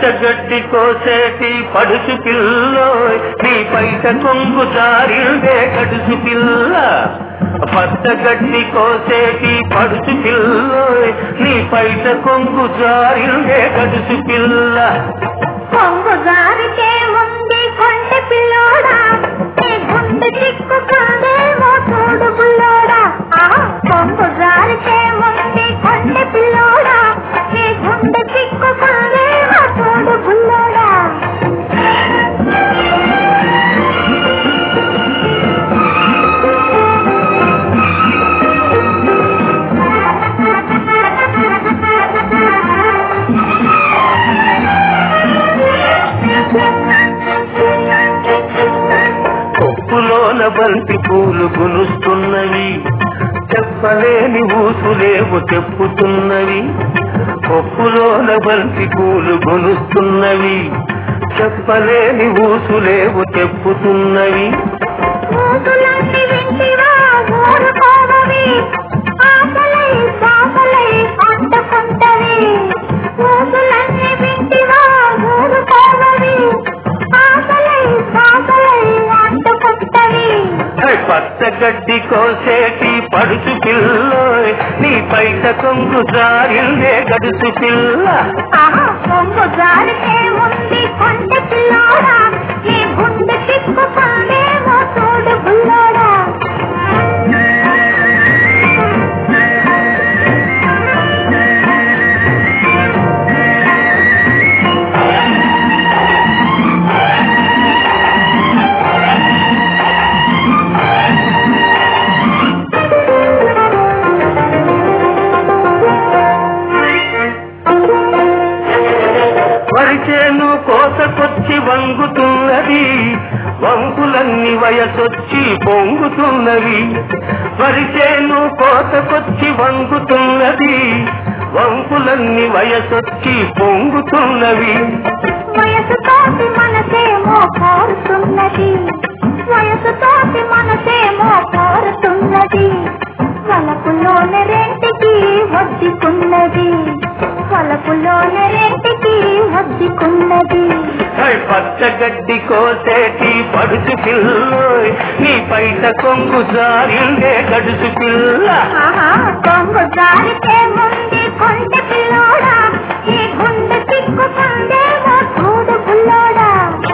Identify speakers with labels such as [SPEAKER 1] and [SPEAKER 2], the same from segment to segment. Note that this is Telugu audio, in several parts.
[SPEAKER 1] పచ్చగడ్డి కోసేటి పడుచు పిల్లో నీ పైట కొంగు జారిందే కడుచు పిల్ల పచ్చగడ్డి కోసేటి పడుచు పిల్లో నీ పైట కొంగు జారిందే కడుచు పిల్ల
[SPEAKER 2] కొంగు జారితే ఉంది కొంటె పిల్లోడా నీ గుండె చిక్కుకుందేమో చూడు బుల్లోడా ఆహా, కొంగు జారితే ఉంది కొంటె పిల్లోడా నీ గుండె చిక్కుకుందేమో చూడు బుల్లోడా
[SPEAKER 1] కొప్పులోన బంతి పూలు గునుస్తున్నవి చెప్పలేని ఊసులేవు చెప్పుతున్నవి కొప్పులోన బంతి పూలు గునుస్తున్నవి చెప్పలేని ఊసులేవు చెప్పుతున్నవి
[SPEAKER 2] ఊసులన్నీ వింటివా ఊరుకోవవి ఆశలై బాసలై అంటుకుంటవి ఊసులన్నీ వింటివా ఊరుకోవవి ఆశలై బాసలై అంటుకుంటవి
[SPEAKER 1] హై, పచ్చగడ్డి కోసేటి పడుచు పిల్లోయ్ నీ పైట కొంగు జారిందే గడుచు పిల్ల
[SPEAKER 2] ఆహా కొంగు జారితే ఉంది కొంటె పిల్లోడా నీ గుండె చిక్కుకుందేమో చూడు బుల్లోడా
[SPEAKER 1] వరిచేను కోసకొచ్చి వంగుతున్నది వంకులన్నీ వయసొచ్చి పొంగుతున్నవి వరిచేను కోసకొచ్చి వంగుతున్నది వంకులన్నీ వయసొచ్చి పొంగుతున్నవి
[SPEAKER 2] వయసుతోటి మనసేమో కోరుతున్నది వయసుతోటి మనసేమో కోరుతున్నది వలపులోని రెంటికి వద్దుకున్నది వలపులోని రెంటికి వద్దుకున్నది
[SPEAKER 1] హై, పచ్చగడ్డి కోసేటి పడుచు పిల్లోయ్ నీ పైట కొంగు జారిందే గడుచు పిల్ల
[SPEAKER 2] ఆహా కొంగు జారితే ముందు కొంటె పిల్లోడా ఈ గుండె చిక్కుకుందేమో చూడు బుల్లోడా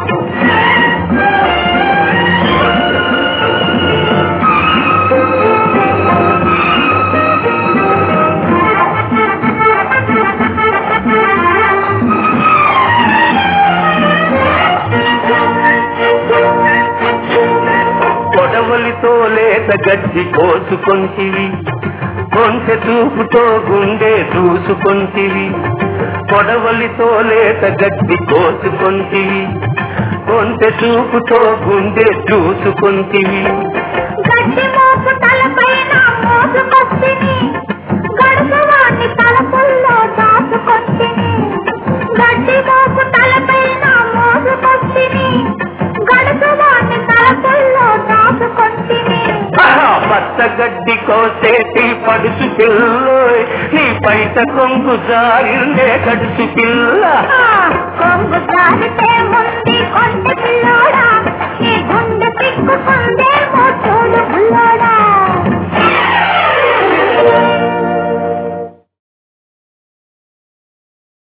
[SPEAKER 1] కొడవలితో లేత గడ్డి కోసుకొంటివి కొంచె చూపుతో గుండె దూసుకొంటివి కొడవలితో లేత గడ్డి కోసుకొంటివి కొంచె చూపుతో గుండె దూసుకొంటివి
[SPEAKER 2] గడ్డి మోపు తలపైన మోసుకొస్తిని గడుపువాణ్ణి తలపుల్లో దాచుకొస్తిని గడ్డి మోపు తలపైన మోసుకొస్తిని గడుపువాణ్ణి తలపుల్లో దాచుకొస్తిని
[SPEAKER 1] ఆహా, పచ్చగడ్డి కోసేటి పడుచు పిల్లోయ్ నీ పైట కొంగు జారిందే గడుచు పిల్ల
[SPEAKER 2] ఆ, కొంగు జారితే ముందు కొంటె పిల్లోడా ఈ గుండె తిక్కుకుందేమో చూడు బుల్లోడా